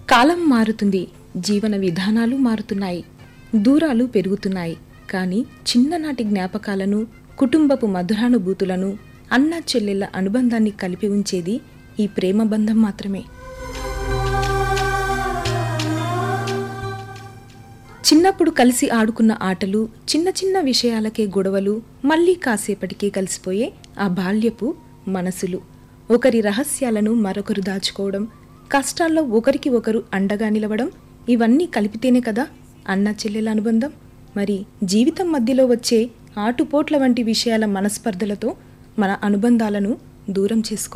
కాలం మారుతుంది జీవన విధానాలు మారుతున్నాయి దూరాలు పెరుగుతున్నాయి కానీ చిన్ననాటి జ్ఞాపకాలను కుటుంబపు మధురానుభూతులను అన్న చెల్లెళ్ళ అనుబంధాన్ని కలిపి ఉంచేది ఈ ప్రేమ బంధం మాత్రమే చిన్నప్పుడు కలిసి ఆడుకున్న ఆటలు చిన్న చిన్న విషయాలకే గొడవలు మళ్ళీ కాసేపటికే కలిసిపోయే ఆ బాల్యపు మనసులు ఒకరి రహస్యాలను మరొకరు దాచుకోవడం కష్టాల్లో ఒకరికి ఒకరు అండగా నిలవడం ఇవన్నీ కలిపితేనే కదా అన్న చెల్లెల అనుబంధం మరి జీవితం మధ్యలో వచ్చే ఆటుపోట్ల వంటి విషయాల మనస్పర్ధలతో మన అనుబంధాలను దూరం చేసుకో